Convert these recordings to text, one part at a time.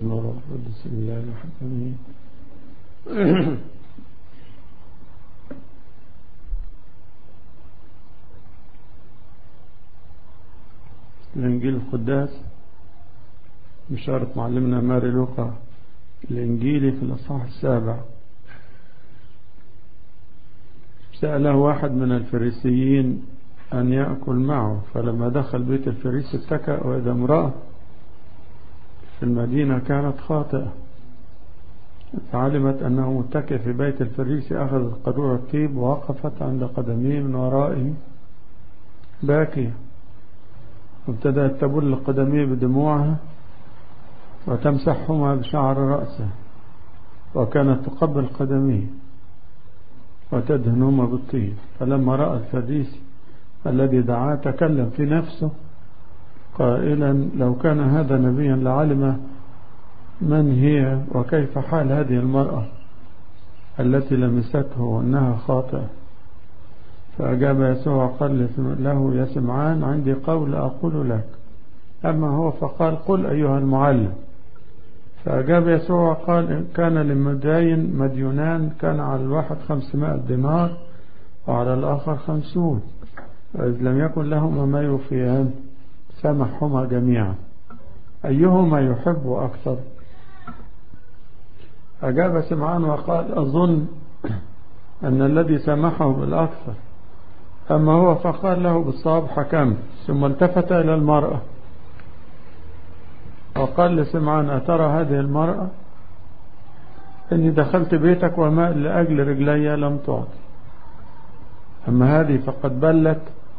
بسم الله الرحمن الإنجيل القداس بشارة معلمنا ماري لوقا الإنجيلي في الأصحاح السابع سأله واحد من الفريسيين أن يأكل معه فلما دخل بيت الفريس اتكأ وإذا امرأة في المدينة كانت خاطئة فعلمت أنه متكئ في بيت الفريس أخذت قدور الطيب ووقفت عند قدميه من ورائه باكية وابتدأت تبل قدميه بدموعها وتمسحهما بشعر رأسه وكانت تقبل قدميه وتدهنهما بالطيب فلما رأى الفريسي الذي دعاه تكلم في نفسه قائلا لو كان هذا نبيا لعلم من هي وكيف حال هذه المرأة التي لمسته أنها خاطئة فأجاب يسوع قال له يا سمعان عندي قول أقول لك أما هو فقال قل أيها المعلم فأجاب يسوع قال كان للمداين مديونان كان على الواحد خمسمائة دينار وعلى الآخر خمسون وإذ لم يكن لهما ما يوفيان سامحهما جميعا أيهما يحب أكثر أجاب سمعان وقال أظن أن الذي سامحه بالأكثر أما هو فقال له بالصواب حكمت ثم التفت إلى المرأة وقال لسمعان أترى هذه المرأة إني دخلت بيتك وماء لأجل رجلي لم تعطي أما هذه فقد بلت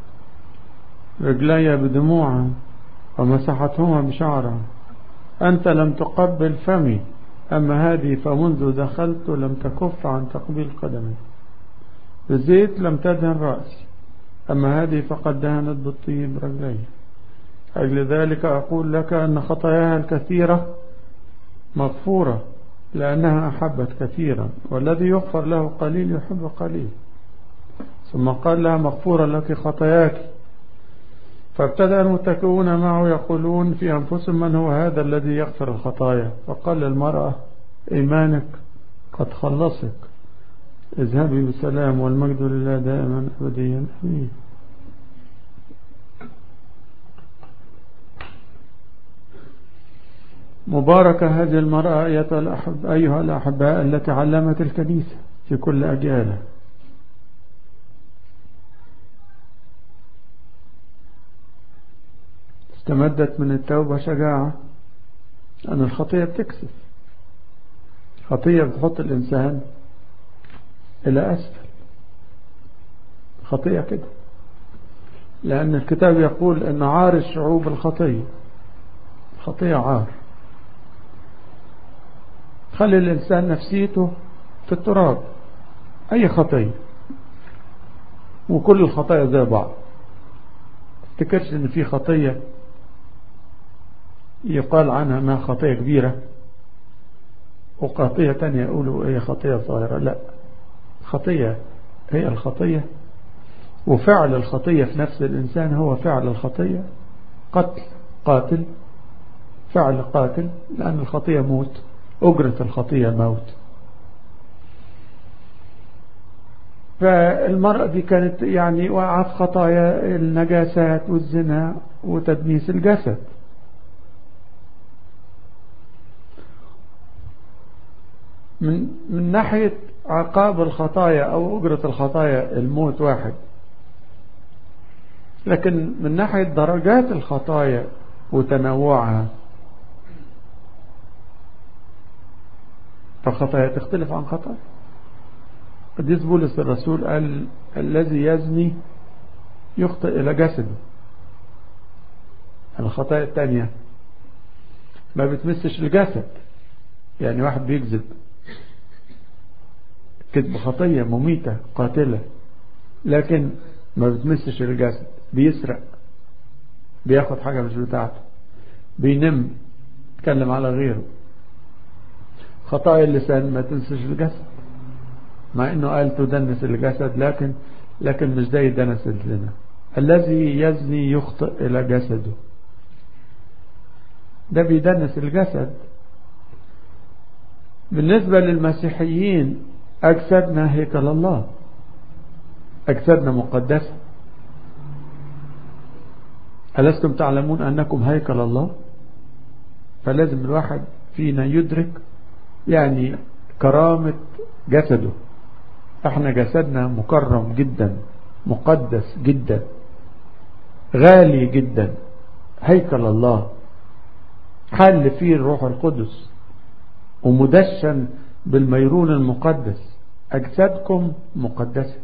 رجلي بدموعها ومسحتهما بشعرها أنت لم تقبل فمي أما هذه فمنذ دخلت لم تكف عن تقبيل قدمي بالزيت لم تدهن رأسي أما هذه فقد دهنت بالطيب رجلي أجل ذلك أقول لك أن خطاياها الكثيرة مغفورة لأنها أحبت كثيرا والذي يغفر له قليل يحب قليل ثم قال لها مغفورة لك خطاياك فابتدأ المتكئون معه يقولون في أنفسهم من هو هذا الذي يغفر الخطايا فقال للمرأة إيمانك قد خلصك اذهبي بسلام والمجد لله دائما أبديا أمين مباركة هذه المرأة أيها الأحباء التي علمت الكنيسة في كل أجيالها استمدت من التوبة شجاعة أن الخطية بتكسف خطية بتحط الإنسان إلى أسفل خطية كده لأن الكتاب يقول أن عار الشعوب الخطية خطية عار خلي الإنسان نفسيته في التراب أي خطية وكل الخطايا زي بعض تفتكرش ان في خطية يقال عنها انها خطية كبيرة وخطية تانية يقولوا هي خطية صغيرة لا خطية هي الخطية وفعل الخطية في نفس الإنسان هو فعل الخطية قتل قاتل فعل قاتل لأن الخطية موت أجرة الخطية موت فالمرأة دي كانت يعني وقعت خطايا النجاسات والزنا وتدنيس الجسد من من ناحية عقاب الخطايا أو أجرة الخطايا الموت واحد لكن من ناحية درجات الخطايا وتنوعها فالخطايا تختلف عن خطايا قديس بولس الرسول قال الذي يزني يخطئ إلى جسده الخطايا التانية ما بتمسش الجسد يعني واحد بيكذب كذب خطية مميتة قاتلة لكن ما بتمسش الجسد بيسرق بياخد حاجة مش بتاعته بينم يتكلم على غيره خطايا اللسان ما تنسش الجسد مع انه قال تدنس الجسد لكن لكن مش زي دنس الزنا الذي يزني يخطئ الى جسده ده بيدنس الجسد بالنسبة للمسيحيين أجسادنا هيكل الله أجسادنا مقدسة ألستم تعلمون أنكم هيكل الله فلازم الواحد فينا يدرك يعني كرامة جسده احنا جسدنا مكرم جدا مقدس جدا غالي جدا هيكل الله حل فيه الروح القدس ومدشن بالميرون المقدس أجسادكم مقدسة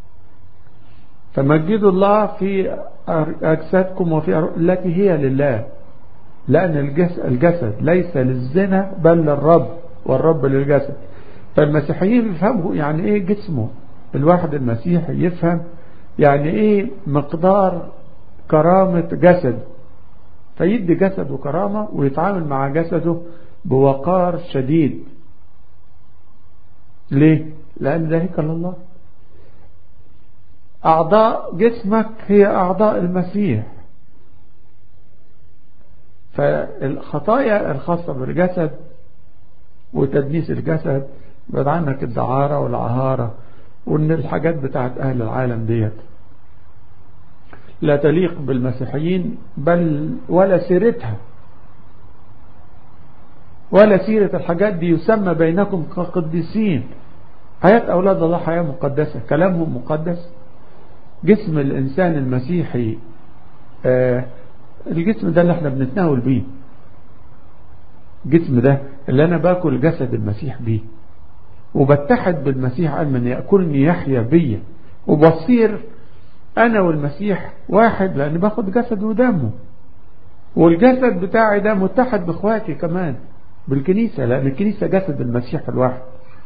فمجدوا الله في أجسادكم وفي التي هي لله لأن الجسد ليس للزنا بل للرب والرب للجسد فالمسيحيين يفهموا يعني ايه جسمه الواحد المسيحي يفهم يعني ايه مقدار كرامة جسد فيدي جسده كرامة ويتعامل مع جسده بوقار شديد ليه لأن ده هيكل الله أعضاء جسمك هي أعضاء المسيح فالخطايا الخاصة بالجسد وتدنيس الجسد بعد عنك الدعارة والعهارة وان الحاجات بتاعت اهل العالم ديت لا تليق بالمسيحيين بل ولا سيرتها ولا سيرة الحاجات دي يسمى بينكم كقديسين حياة أولاد الله حياة مقدسة كلامهم مقدس جسم الإنسان المسيحي آه الجسم ده اللي احنا بنتناول بيه الجسم ده اللي أنا باكل جسد المسيح بيه وبتحد بالمسيح قال من يأكلني يحيا بيا وبصير أنا والمسيح واحد لأن باخد جسد ودمه والجسد بتاعي ده متحد بإخواتي كمان بالكنيسة لأن الكنيسة جسد المسيح الواحد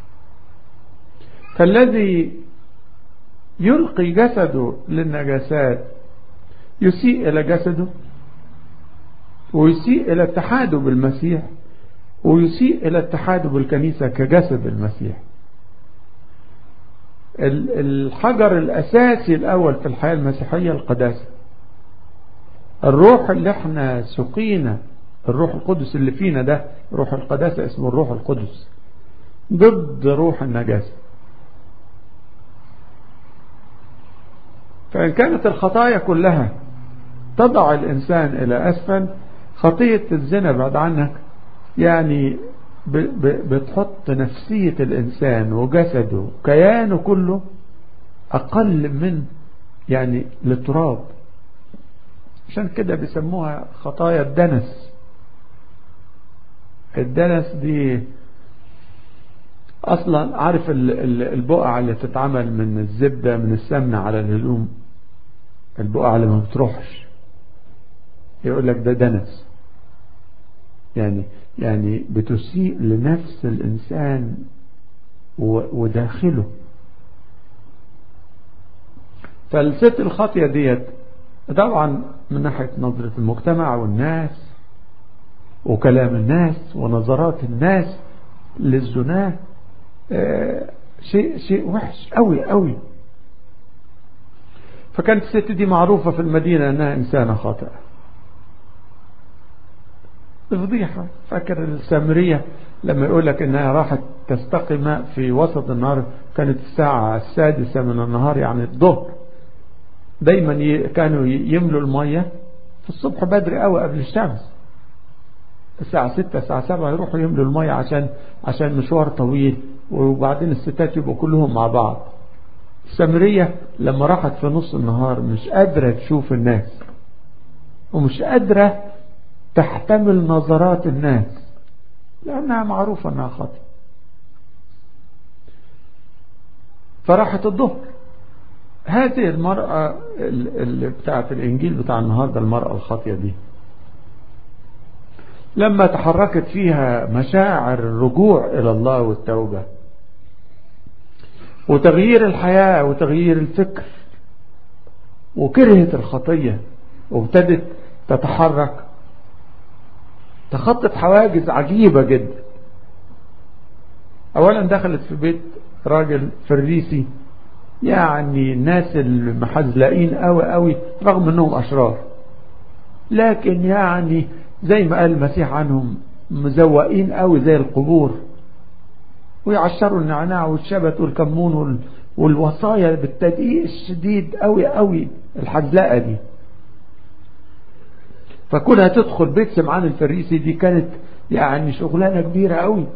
فالذي يلقي جسده للنجاسات يسيء إلى جسده ويسيء إلى اتحاده بالمسيح ويسيء إلى اتحاده بالكنيسة كجسد المسيح الحجر الأساسي الأول في الحياة المسيحية القداسة الروح اللي احنا سقينا الروح القدس اللي فينا ده روح القداسة اسمه الروح القدس ضد روح النجاسة فإن كانت الخطايا كلها تضع الإنسان إلى أسفل خطية الزنا بعد عنك يعني بتحط نفسية الإنسان وجسده كيانه كله أقل من يعني التراب عشان كده بيسموها خطايا الدنس الدنس دي اصلا عارف البقع اللي تتعمل من الزبدة من السمنة على الهدوم البقع اللي ما بتروحش يقول لك ده دنس يعني يعني بتسيء لنفس الإنسان وداخله فالست الخطية ديت طبعا من ناحية نظرة المجتمع والناس وكلام الناس ونظرات الناس للزناه آه شيء شيء وحش قوي قوي فكانت الست دي معروفة في المدينة أنها إنسانة خاطئة فضيحة فاكر السامرية لما يقول لك انها راحت تستقي ماء في وسط النهار كانت الساعة السادسة من النهار يعني الظهر دايما كانوا يملوا المية في الصبح بدري قوي قبل الشمس الساعة ستة الساعة سبعة يروحوا يملوا المية عشان عشان مشوار طويل وبعدين الستات يبقوا كلهم مع بعض السامرية لما راحت في نص النهار مش قادرة تشوف الناس ومش قادرة تحتمل نظرات الناس لأنها معروفة أنها خطأ فراحت الظهر هذه المرأة اللي بتاعت الإنجيل بتاع النهاردة المرأة الخاطية دي لما تحركت فيها مشاعر الرجوع إلى الله والتوبة وتغيير الحياة وتغيير الفكر وكرهت الخطية وابتدت تتحرك تخطت حواجز عجيبة جدا اولا دخلت في بيت راجل فريسي يعني الناس المحزلقين قوي قوي رغم انهم اشرار لكن يعني زي ما قال المسيح عنهم مزوقين قوي زي القبور ويعشروا النعناع والشبت والكمون والوصايا بالتدقيق الشديد قوي قوي الحزلقة دي فكونها تدخل بيت سمعان الفريسي دي كانت يعني شغلانة كبيرة قوي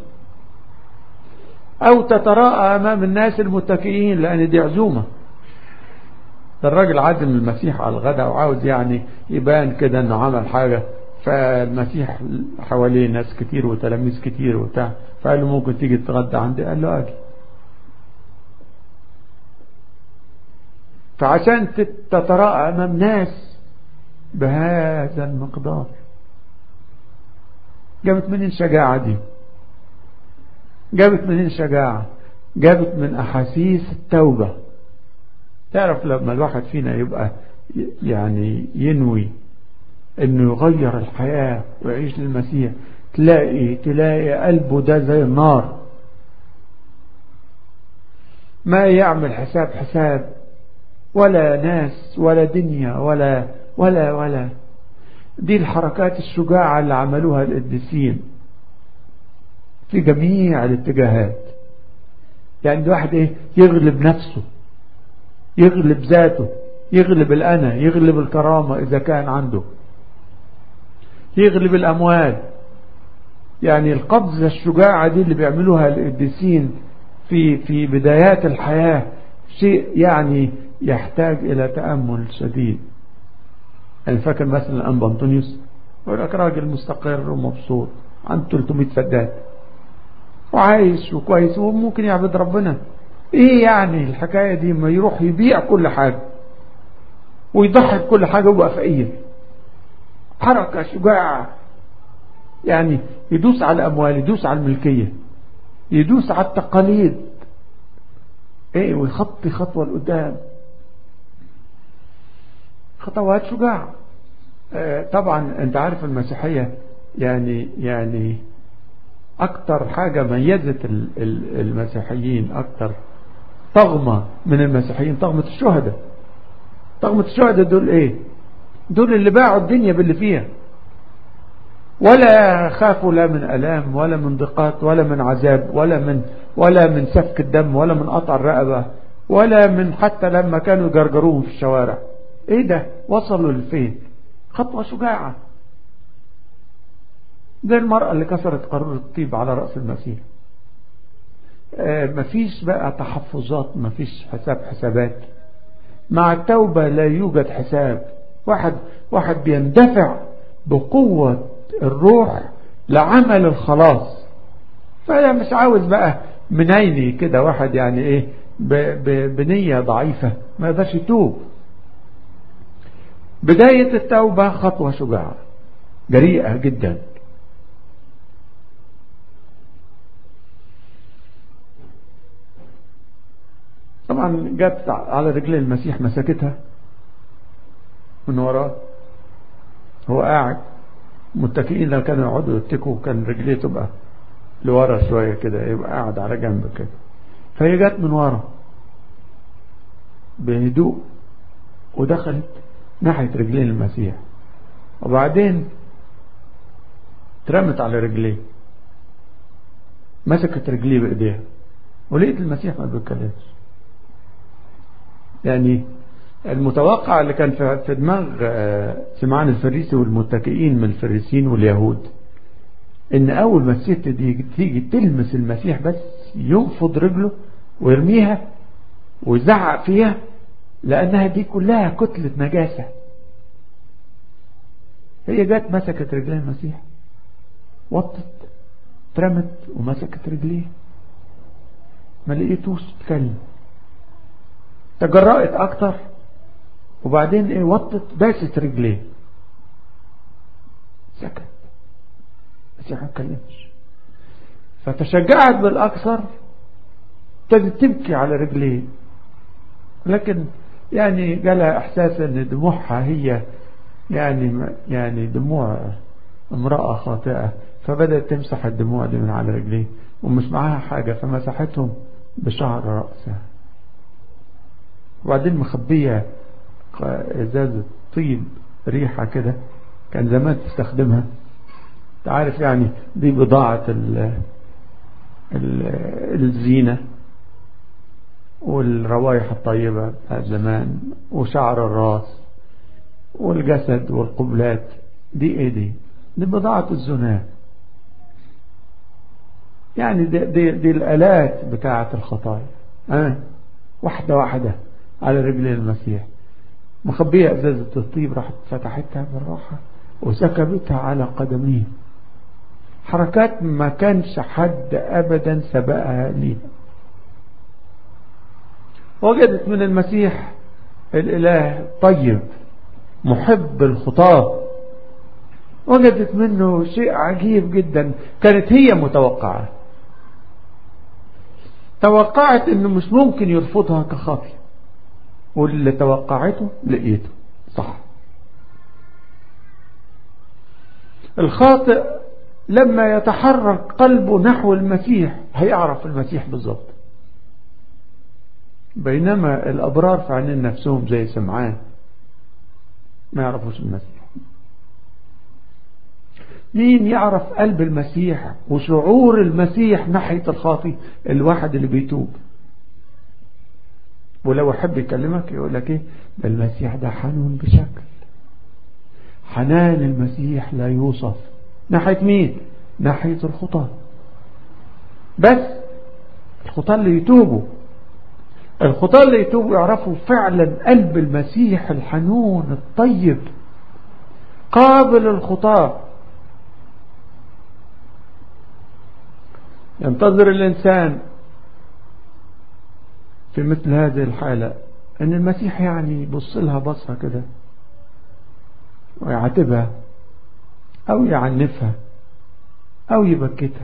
او تتراءى امام الناس المتكئين لان دي عزومة ده الراجل عازم المسيح على الغداء وعاوز يعني يبان كده انه عمل حاجة فالمسيح حواليه ناس كتير وتلاميذ كتير وبتاع فقال له ممكن تيجي تتغدى عندي قال له اجي فعشان تتراءى امام ناس بهذا المقدار جابت منين الشجاعة دي جابت منين الشجاعة جابت من أحاسيس التوبة تعرف لما الواحد فينا يبقى يعني ينوي انه يغير الحياة ويعيش للمسيح تلاقي تلاقي قلبه ده زي النار ما يعمل حساب حساب ولا ناس ولا دنيا ولا ولا ولا دي الحركات الشجاعة اللي عملوها القديسين في جميع الاتجاهات يعني الواحد ايه يغلب نفسه يغلب ذاته يغلب الأنا يغلب الكرامة إذا كان عنده يغلب الأموال يعني القبضة الشجاعة دي اللي بيعملوها القديسين في في بدايات الحياة شيء يعني يحتاج إلى تأمل شديد أنا فاكر مثلا أنبا أنطونيوس يقول لك راجل مستقر ومبسوط عنده 300 فدان وعايش وكويس وممكن يعبد ربنا ايه يعني الحكاية دي ما يروح يبيع كل حاجة ويضحي بكل حاجة ويبقى فقير حركة شجاعة يعني يدوس على الأموال يدوس على الملكية يدوس على التقاليد ايه ويخطي خطوة لقدام خطوات شجاعة اه طبعا انت عارف المسيحية يعني يعني اكتر حاجة ميزت المسيحيين اكتر طغمة من المسيحيين طغمة الشهداء طغمة الشهداء دول ايه دول اللي باعوا الدنيا باللي فيها ولا خافوا لا من ألام ولا من ضيقات ولا من عذاب ولا من ولا من سفك الدم ولا من قطع الرقبة ولا من حتى لما كانوا يجرجروهم في الشوارع ايه ده وصلوا لفين خطوة شجاعة دي المرأة اللي كسرت قارورة الطيب على رأس المسيح آه مفيش بقى تحفظات مفيش حساب حسابات مع التوبة لا يوجد حساب واحد واحد بيندفع بقوة الروح لعمل الخلاص فأنا مش عاوز بقى منيني كده واحد يعني ايه ب ب بنية ضعيفة ما يقدرش يتوب بداية التوبة خطوة شجاعة جريئة جدا طبعا جت على رجلي المسيح مسكتها من وراه هو قاعد متكئين لو كانوا يقعدوا يتكوا كان رجليه تبقى لورا شوية كده يبقى قاعد على جنب كده فهي جت من ورا بهدوء ودخلت ناحية رجلين المسيح وبعدين اترمت على رجليه مسكت رجليه بايديها ولقيت المسيح ما بيتكلمش يعني المتوقع اللي كان في دماغ سمعان الفريسي والمتكئين من الفريسيين واليهود ان اول ما الست دي تيجي تلمس المسيح بس ينفض رجله ويرميها ويزعق فيها لانها دي كلها كتلة نجاسة هي جت مسكت رجلين المسيح وطت اترمت ومسكت رجليه ما لقيتوش تكلم تجرأت اكتر وبعدين ايه وطت داست رجليه سكت بس ما اتكلمش فتشجعت بالاكثر ابتدت تبكي على رجليه لكن يعني جالها احساس ان دموعها هي يعني يعني دموع امرأة خاطئة فبدأت تمسح الدموع دي من على رجليه ومش معاها حاجة فمسحتهم بشعر رأسها وبعدين مخبية ازازة طيب ريحة كده كان زمان تستخدمها تعرف يعني دي بضاعة الزينة والروائح الطيبة بتاعت زمان وشعر الراس والجسد والقبلات دي ايه دي دي بضاعة الزنا يعني دي, دي, دي الالات بتاعة الخطايا اه واحدة واحدة على رجلين المسيح مخبية ازازة الطيب راحت فتحتها بالراحة وسكبتها على قدميه حركات ما كانش حد ابدا سبقها ليها وجدت من المسيح الاله طيب محب الخطاه وجدت منه شيء عجيب جدا كانت هي متوقعة توقعت انه مش ممكن يرفضها كخاطئ واللي توقعته لقيته صح الخاطئ لما يتحرك قلبه نحو المسيح هيعرف المسيح بالظبط بينما الأبرار في عينين نفسهم زي سمعان ما يعرفوش المسيح مين يعرف قلب المسيح وشعور المسيح ناحية الخاطي الواحد اللي بيتوب ولو يحب يكلمك يقول لك ايه المسيح ده حنون بشكل حنان المسيح لا يوصف ناحية مين ناحية الخطاة بس الخطاة اللي يتوبوا الخطاة اللي يتوبوا يعرفوا فعلا قلب المسيح الحنون الطيب قابل الخطاة ينتظر الإنسان في مثل هذه الحالة أن المسيح يعني يبص لها بصة كده ويعاتبها أو يعنفها أو يبكتها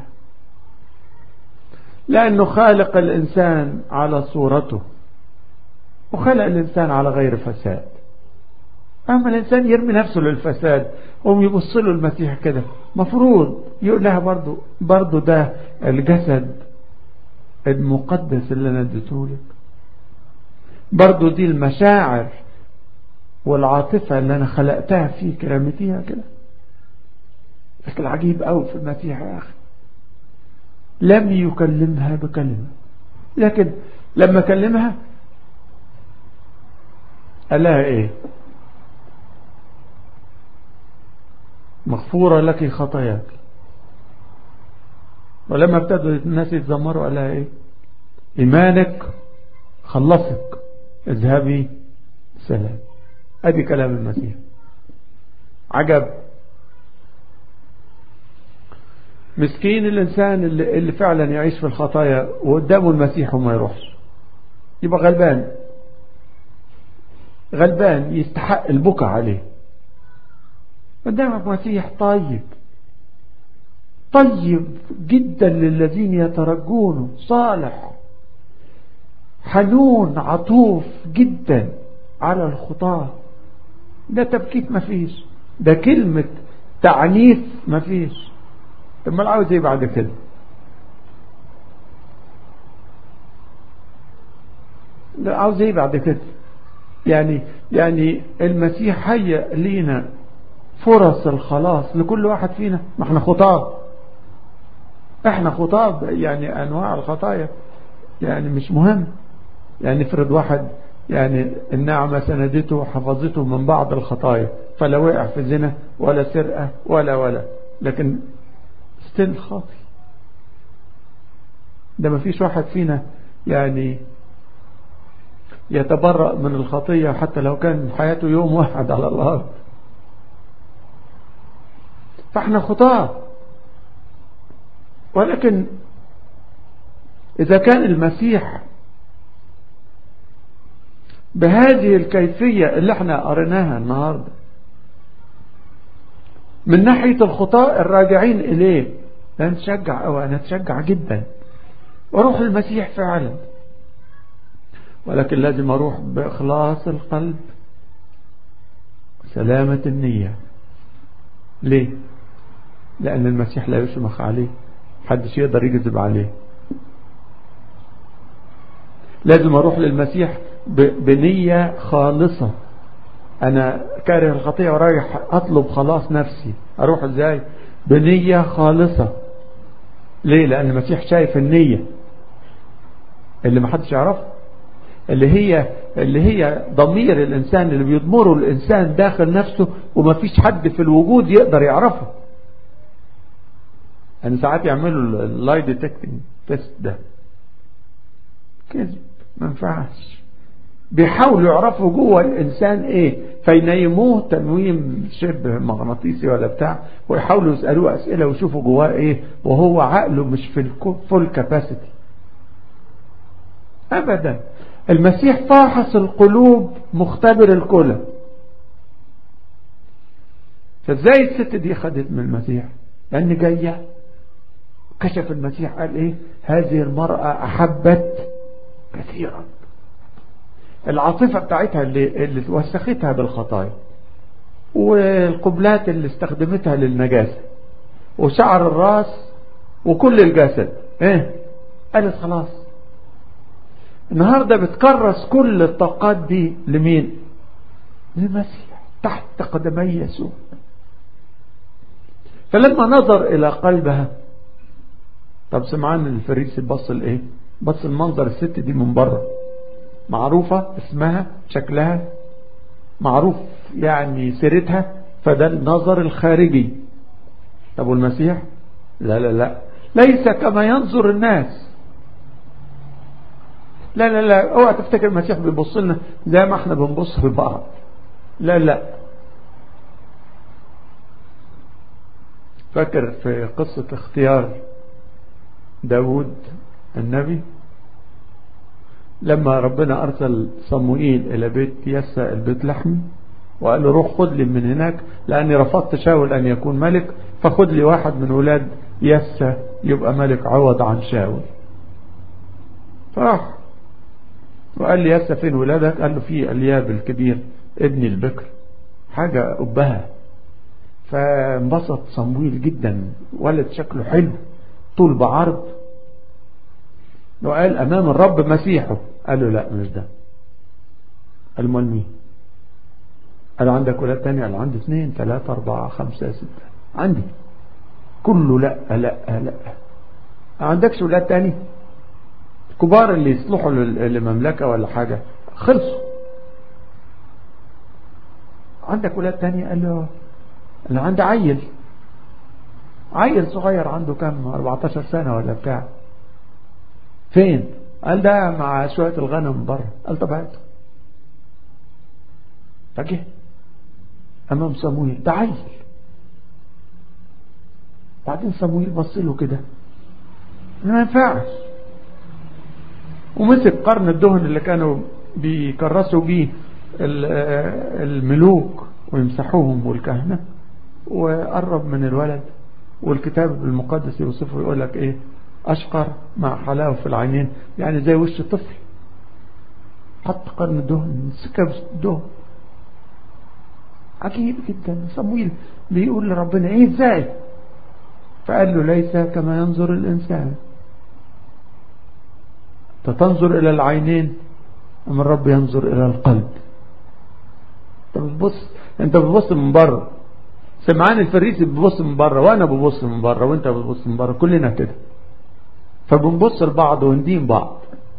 لأنه خالق الإنسان على صورته وخلق الإنسان على غير فساد أما الإنسان يرمي نفسه للفساد هم يبص له المسيح كده مفروض يقول لها برضو, برضو ده الجسد المقدس اللي أنا اديته لك برضو دي المشاعر والعاطفة اللي أنا خلقتها فيك رميتيها كده لكن العجيب قوي في المسيح يا أخي لم يكلمها بكلمة لكن لما كلمها قال لها ايه مغفورة لك خطاياك ولما ابتدوا الناس يتذمروا قال لها ايه ايمانك خلصك اذهبي سلام ادي كلام المسيح عجب مسكين الإنسان اللي, اللي فعلا يعيش في الخطايا وقدامه المسيح وما يروحش يبقى غلبان غلبان يستحق البكاء عليه قدامك مسيح طيب طيب جدا للذين يترجونه صالح حنون عطوف جدا على الخطاة ده تبكيت مفيش ده كلمة تعنيف مفيش امال عاوز ايه بعد كده لا عاوز ايه بعد كده يعني يعني المسيح هيأ لينا فرص الخلاص لكل واحد فينا ما احنا خطاب احنا خطاب يعني انواع الخطايا يعني مش مهم يعني افرض واحد يعني النعمة سندته وحفظته من بعض الخطايا فلا وقع في زنا ولا سرقة ولا ولا لكن ستيل خاطي ده ما فيش واحد فينا يعني يتبرأ من الخطية حتى لو كان حياته يوم واحد على الأرض فاحنا خطاة ولكن إذا كان المسيح بهذه الكيفية اللي احنا قريناها النهاردة من ناحية الخطاء الراجعين إليه لا نتشجع أو أنا أتشجع جدا وأروح المسيح فعلا ولكن لازم أروح بإخلاص القلب سلامة النية ليه لأن المسيح لا يشمخ عليه حدش يقدر يكذب عليه لازم أروح للمسيح بنية خالصة أنا كاره الخطيئة ورايح أطلب خلاص نفسي أروح إزاي بنية خالصة ليه لأن المسيح شايف النية اللي ما حدش يعرفها اللي هي اللي هي ضمير الإنسان اللي بيضمره الإنسان داخل نفسه وما فيش حد في الوجود يقدر يعرفه يعني ساعات يعملوا اللاي ديتكتنج تيست ده كذب ما ينفعش بيحاولوا يعرفوا جوه الانسان ايه فينيموه تنويم شبه مغناطيسي ولا بتاع ويحاولوا يسالوه اسئله ويشوفوا جواه ايه وهو عقله مش في الفول كاباسيتي ابدا المسيح فاحص القلوب مختبر الكلى فازاي الست دي خدت من المسيح لان جايه كشف المسيح قال ايه هذه المرأة احبت كثيرا العاطفة بتاعتها اللي, اللي وسختها بالخطايا والقبلات اللي استخدمتها للنجاسة وشعر الراس وكل الجسد ايه قالت خلاص النهاردة بتكرس كل الطاقات دي لمين للمسيح تحت قدمي يسوع فلما نظر الى قلبها طب سمعان الفريسي بص لايه بص المنظر الست دي من بره معروفة اسمها شكلها معروف يعني سيرتها فده النظر الخارجي طب والمسيح لا لا لا ليس كما ينظر الناس لا لا لا اوعى تفتكر المسيح بيبص لنا زي ما احنا بنبص لبعض لا لا فاكر في قصة اختيار داود النبي لما ربنا أرسل صموئيل إلى بيت يسى البيت لحمي وقال له روح خد لي من هناك لأني رفضت شاول أن يكون ملك فخد لي واحد من ولاد يسى يبقى ملك عوض عن شاول فراح وقال لي يسى فين ولادك قال له في الياب الكبير ابني البكر حاجة أبها فانبسط صمويل جدا ولد شكله حلو طول بعرض وقال امام الرب مسيحه قال له لا مش ده قال امال مين قال عندك ولاد تاني قال عندي اثنين ثلاثة أربعة خمسة ستة عندي كله لا لا لا ما عندكش ولاد تاني الكبار اللي يصلحوا لمملكة ولا حاجة خلصوا عندك ولاد تاني قال له انا عندي عيل عيل صغير عنده كم 14 سنة ولا بتاع فين قال ده مع شوية الغنم بره قال طب هاته فجه امام صمويل ده عيل بعدين صمويل بص له كده ما ينفعش ومسك قرن الدهن اللي كانوا بيكرسوا بيه الملوك ويمسحوهم والكهنة وقرب من الولد والكتاب المقدس يوصفه يقول لك ايه اشقر مع حلاوة في العينين يعني زي وش طفل حط قرن الدهن سكب الدهن عجيب جدا صمويل بيقول لربنا ايه ازاي فقال له ليس كما ينظر الانسان تنظر الى العينين اما الرب ينظر الى القلب انت بتبص انت بتبص من بره سمعان الفريسي بيبص من بره وانا ببص من بره وانت بتبص من بره كلنا كده فبنبص لبعض وندين بعض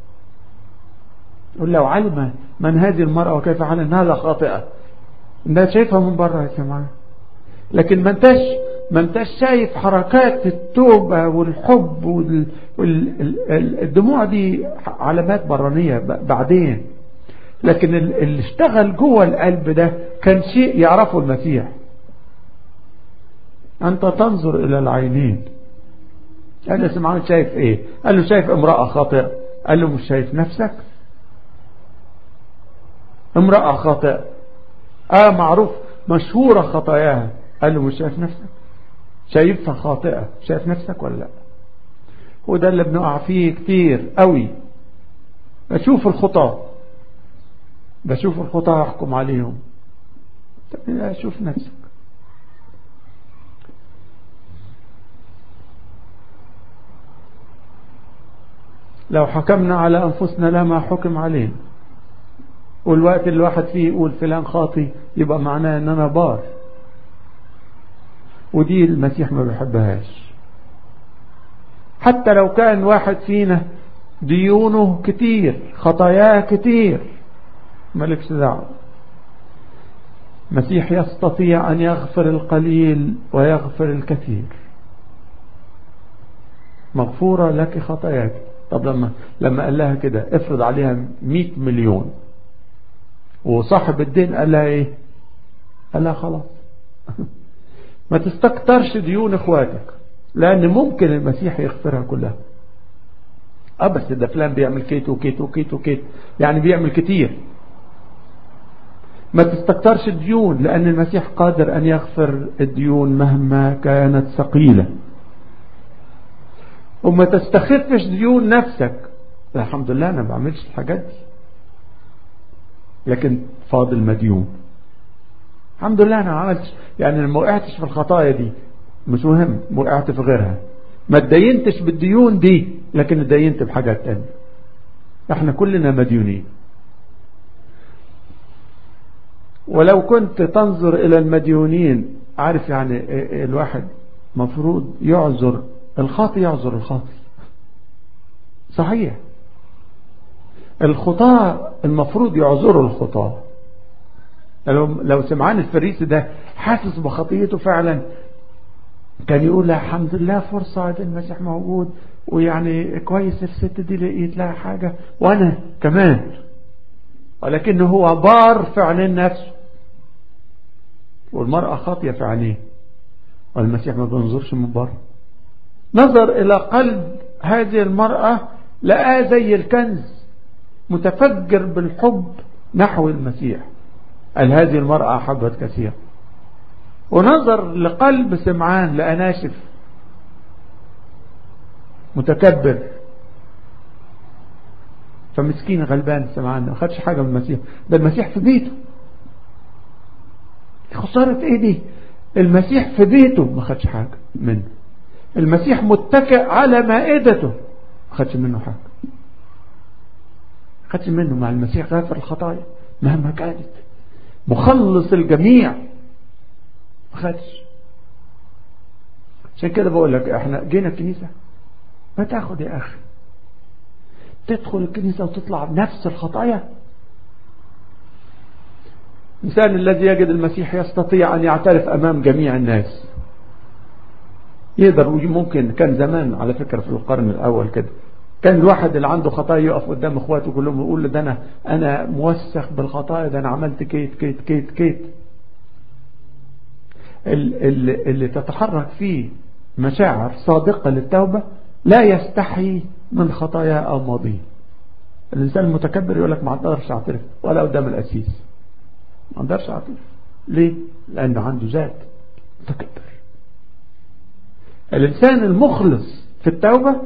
يقول لو علم من هذه المرأة وكيف حال انها لا خاطئة انت شايفها من بره يا سمعان لكن ما انتش ما انتش شايف حركات التوبة والحب والدموع دي علامات برانية بعدين لكن اللي اشتغل جوه القلب ده كان شيء يعرفه المسيح أنت تنظر إلى العينين قال له سمعان شايف إيه قال له شايف امرأة خاطئة قال له مش شايف نفسك امرأة خاطئة آه معروف مشهورة خطاياها قال له مش شايف نفسك شايفها خاطئة شايف نفسك ولا لا وده اللي بنقع فيه كتير قوي بشوف الخطاة بشوف الخطاة احكم عليهم طب اشوف نفسك لو حكمنا على أنفسنا لا ما حكم علينا والوقت اللي الواحد فيه يقول فلان خاطي يبقى معناه ان انا بار ودي المسيح ما بيحبهاش حتى لو كان واحد فينا ديونه كتير خطاياه كتير مالكش دعوه مسيح يستطيع أن يغفر القليل ويغفر الكثير مغفورة لك خطاياك طب لما لما قال لها كده افرض عليها 100 مليون وصاحب الدين قال لها ايه قال لها خلاص ما تستكترش ديون اخواتك لان ممكن المسيح يغفرها كلها اه بس ده فلان بيعمل كيت وكيت وكيت وكيت يعني بيعمل كتير ما تستكترش الديون لأن المسيح قادر أن يغفر الديون مهما كانت ثقيلة وما تستخفش ديون نفسك الحمد لله أنا ما بعملش الحاجات دي لكن فاضل مديون الحمد لله أنا ما عملتش يعني ما وقعتش في الخطايا دي مش مهم وقعت في غيرها ما اتدينتش بالديون دي لكن اتدينت بحاجات تانية احنا كلنا مديونين ولو كنت تنظر إلى المديونين عارف يعني الواحد مفروض يعذر الخاطي يعذر الخاطي صحيح الخطاة المفروض يعذروا الخطاة لو لو سمعان الفريسي ده حاسس بخطيته فعلا كان يقول لا الحمد لله فرصة عاد المسيح موجود ويعني كويس الست دي لقيت لها حاجة وانا كمان ولكنه هو بار في عينين نفسه والمرأة خاطية في عينيه والمسيح ما بينظرش من بره نظر إلى قلب هذه المرأة لقاه زي الكنز متفجر بالحب نحو المسيح قال هذه المرأة أحبت كثيرا ونظر لقلب سمعان لقى ناشف متكبر فمسكين غلبان سمعان ما خدش حاجة من المسيح ده المسيح في بيته خسارة ايه دي المسيح في بيته ما خدش حاجة منه المسيح متكئ على مائدته ما خدش منه حاجة ما خدش منه مع المسيح غافر الخطايا مهما كانت مخلص الجميع ما خدش عشان كده بقول لك احنا جينا الكنيسة ما تاخد يا اخي تدخل الكنيسة وتطلع بنفس الخطايا الإنسان الذي يجد المسيح يستطيع أن يعترف أمام جميع الناس يقدر ممكن كان زمان على فكرة في القرن الأول كده كان الواحد اللي عنده خطايا يقف قدام اخواته كلهم ويقول ده انا انا موسخ بالخطايا ده انا عملت كيت كيت كيت كيت اللي, اللي تتحرك فيه مشاعر صادقة للتوبة لا يستحي من خطايا أو ماضيه الإنسان المتكبر يقول لك ما اقدرش اعترف ولا قدام الأسيس ما اقدرش اعترف ليه لانه عنده ذات متكبر الانسان المخلص في التوبة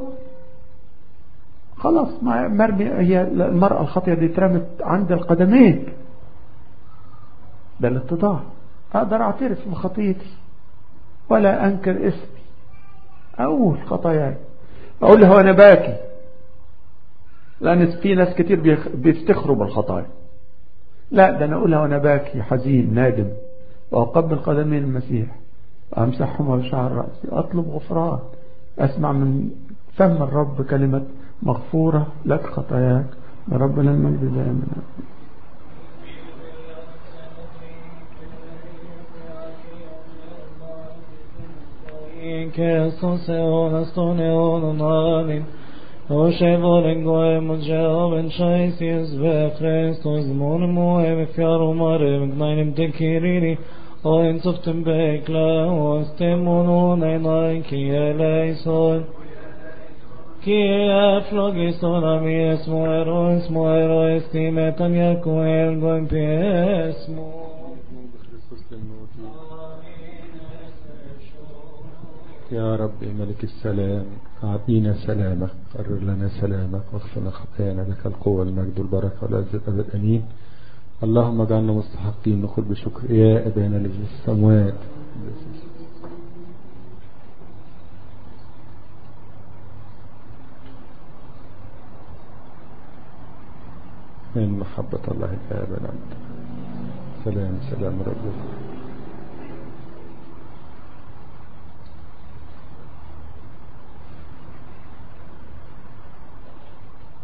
خلاص مرمي هي المرأة الخطية دي اترمت عند القدمين ده الاتضاع اقدر اعترف بخطيتي ولا انكر اسمي اقول خطاياي اقول له انا باكي لان في ناس كتير بيفتخروا بالخطايا لا ده أنا أقولها وأنا باكي حزين نادم وأقبل قدمين المسيح وأمسحهما بشعر رأسي أطلب غفران أسمع من فم الرب كلمة مغفورة لك خطاياك ربنا المجد دائما que sos eonas ton eonon amin Oshe volen goem und jehoven scheisies ve Christus mon moe me fiaru mare me gnainim te kiriri o en softem bekla o stemon un ein ein ki eleison ki aflogison ami es moero es moero estimet an yaku el goem piesmo يا رب ملك السلام أعطينا سلامك قرر لنا سلامك واغفر خطايانا لك القوة والمجد والبركة والعزة أبد أمين اللهم اجعلنا مستحقين نقول بشكر يا أبانا الذي في السماوات من محبة الله الآب والأمد سلام سلام رب